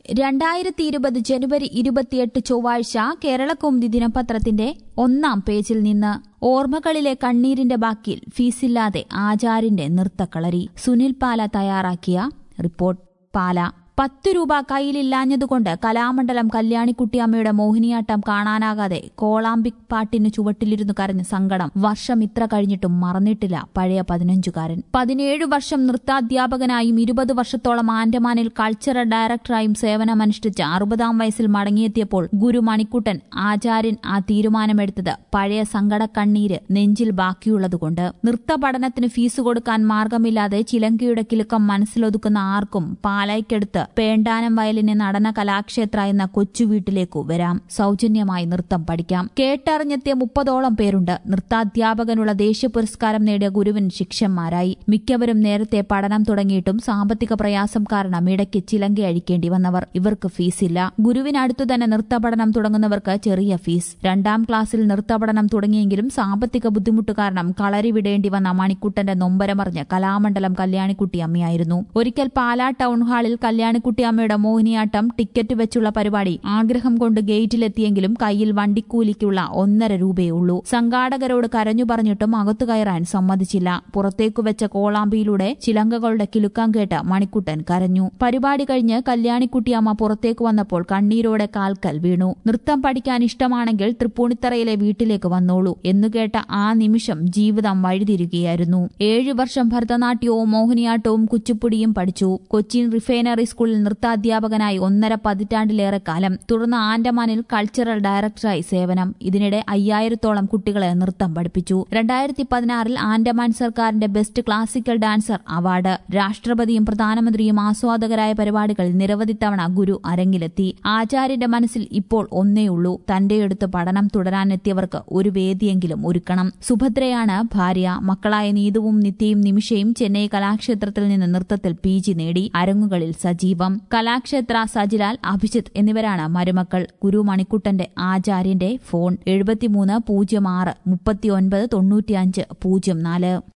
രണ്ടായിരത്തി ഇരുപത് ജനുവരി ഇരുപത്തിയെട്ട് ചൊവ്വാഴ്ച കേരളകൗമുദി ദിനപത്രത്തിന്റെ ഒന്നാം പേജിൽ നിന്ന് ഓർമ്മകളിലെ കണ്ണീരിന്റെ ബാക്കിൽ ഫീസില്ലാതെ ആചാരിന്റെ നൃത്തക്കളരി സുനിൽ പാല തയ്യാറാക്കിയ റിപ്പോർട്ട് പാല പത്തു രൂപ കയ്യിലില്ലാഞ്ഞതുകൊണ്ട് കലാമണ്ഡലം കല്യാണിക്കുട്ടിയമ്മയുടെ മോഹിനിയാട്ടം കാണാനാകാതെ കോളാമ്പിക് പാട്ടിന് ചുവട്ടിലിരുന്ന് കരഞ്ഞ സങ്കടം വർഷം ഇത്ര കഴിഞ്ഞിട്ടും മറന്നിട്ടില്ല പഴയ പതിനഞ്ചുകാരൻ പതിനേഴ് വർഷം നൃത്താധ്യാപകനായും ഇരുപത് വർഷത്തോളം ആൻഡമാനിൽ കൾച്ചറൽ ഡയറക്ടറായും സേവനമനുഷ്ഠിച്ച അറുപതാം വയസ്സിൽ മടങ്ങിയെത്തിയപ്പോൾ ഗുരു മണിക്കുട്ടൻ ആചാര്യൻ ആ തീരുമാനമെടുത്തത് പഴയ സങ്കടക്കണ്ണീര് നെഞ്ചിൽ ബാക്കിയുള്ളതുകൊണ്ട് നൃത്ത പഠനത്തിന് ഫീസ് കൊടുക്കാൻ മാർഗമില്ലാതെ ചിലങ്കയുടെ കിലുക്കം മനസ്സിലൊതുക്കുന്ന ആർക്കും പാലായ്ക്കടുത്ത് പേണ്ടാനം വയലിന് നടന കലാക്ഷേത്ര എന്ന കൊച്ചു വീട്ടിലേക്കു വരാം സൗജന്യമായി നൃത്തം പഠിക്കാം കേട്ടറിഞ്ഞെത്തിയ മുപ്പതോളം പേരുണ്ട് നൃത്താധ്യാപകനുള്ള ദേശീയ പുരസ്കാരം നേടിയ ഗുരുവിൻ ശിഷ്യന്മാരായി മിക്കവരും നേരത്തെ പഠനം തുടങ്ങിയിട്ടും സാമ്പത്തിക പ്രയാസം കാരണം ഇടയ്ക്ക് ചിലങ്ക അഴിക്കേണ്ടി വന്നവർ ഇവർക്ക് ഫീസില്ല ഗുരുവിനടുത്തു തന്നെ നൃത്തപഠനം തുടങ്ങുന്നവർക്ക് ചെറിയ ഫീസ് രണ്ടാം ക്ലാസ്സിൽ നൃത്തപഠനം തുടങ്ങിയെങ്കിലും സാമ്പത്തിക ബുദ്ധിമുട്ട് കാരണം കളരി വിടേണ്ടി വന്ന മണിക്കുട്ടന്റെ നൊമ്പരമറിഞ്ഞ് കലാമണ്ഡലം കല്യാണിക്കുട്ടി അമ്മയായിരുന്നു ഒരിക്കൽ പാലാ ടൗൺ ഹാളിൽ കല്യാണിക്കുട്ടിയമ്മയുടെ മോഹിനിയാട്ടം ടിക്കറ്റ് വെച്ചുള്ള പരിപാടി ആഗ്രഹം കൊണ്ട് ഗേറ്റിലെത്തിയെങ്കിലും കയ്യിൽ വണ്ടിക്കൂലിക്കുള്ള ഒന്നര രൂപയേ ഉള്ളൂ സംഘാടകരോട് കരഞ്ഞു പറഞ്ഞിട്ടും അകത്തു കയറാൻ സമ്മതിച്ചില്ല പുറത്തേക്കു വെച്ച കോളാമ്പിയിലൂടെ ചിലങ്കകളുടെ കിലുക്കം കേട്ട് മണിക്കുട്ടൻ കരഞ്ഞു പരിപാടി കഴിഞ്ഞ് കല്യാണിക്കുട്ടിയമ്മ പുറത്തേക്ക് വന്നപ്പോൾ കണ്ണീരോടെ കാൽക്കൽ വീണു നൃത്തം പഠിക്കാൻ ഇഷ്ടമാണെങ്കിൽ തൃപ്പൂണിത്തറയിലെ വീട്ടിലേക്ക് വന്നോളൂ എന്നു കേട്ട ആ നിമിഷം ജീവിതം വഴിതിരികയായിരുന്നു ഏഴു വർഷം ഭരതനാട്യവും മോഹിനിയാട്ടവും കുച്ചിപ്പുടിയും പഠിച്ചു കൊച്ചിൻ റിഫൈനറി സ്കൂളിൽ നൃത്താധ്യാപകനായി ഒന്നര പതിറ്റാണ്ടിലേറെ കാലം തുടർന്ന് ആൻഡമാനിൽ കൾച്ചറൽ ഡയറക്ടറായി സേവനം ഇതിനിടെ അയ്യായിരത്തോളം കുട്ടികളെ നൃത്തം പഠിപ്പിച്ചു രണ്ടായിരത്തി പതിനാറിൽ ആൻഡമാൻ സർക്കാരിന്റെ ബെസ്റ്റ് ക്ലാസിക്കൽ ഡാൻസർ അവാർഡ് രാഷ്ട്രപതിയും പ്രധാനമന്ത്രിയും ആസ്വാദകരായ പരിപാടികളിൽ നിരവധി തവണ ഗുരു അരങ്ങിലെത്തി ആചാര്യന്റെ മനസ്സിൽ ഇപ്പോൾ ഒന്നേയുള്ളൂ തന്റെ അടുത്ത് പഠനം തുടരാനെത്തിയവർക്ക് ഒരു വേദിയെങ്കിലും ഒരുക്കണം സുഭദ്രയാണ് ഭാര്യ മക്കളായ നീതുവും നിത്യയും നിമിഷയും ചെന്നൈ കലാക്ഷേത്രത്തിൽ നിന്ന് നൃത്തത്തിൽ പി ജി നേടി അരങ്ങുകളിൽ സജീവം കലാക്ഷേത്ര സജിലാൽ അഭിജിത്ത് എന്നിവരാണ് മരുമക്കൾ ഗുരു മണിക്കുട്ടന്റെ ആചാര്യന്റെ ഫോൺ എഴുപത്തിമൂന്ന് പൂജ്യം ആറ് മുപ്പത്തിയൊൻപത് തൊണ്ണൂറ്റിയഞ്ച് പൂജ്യം നാല്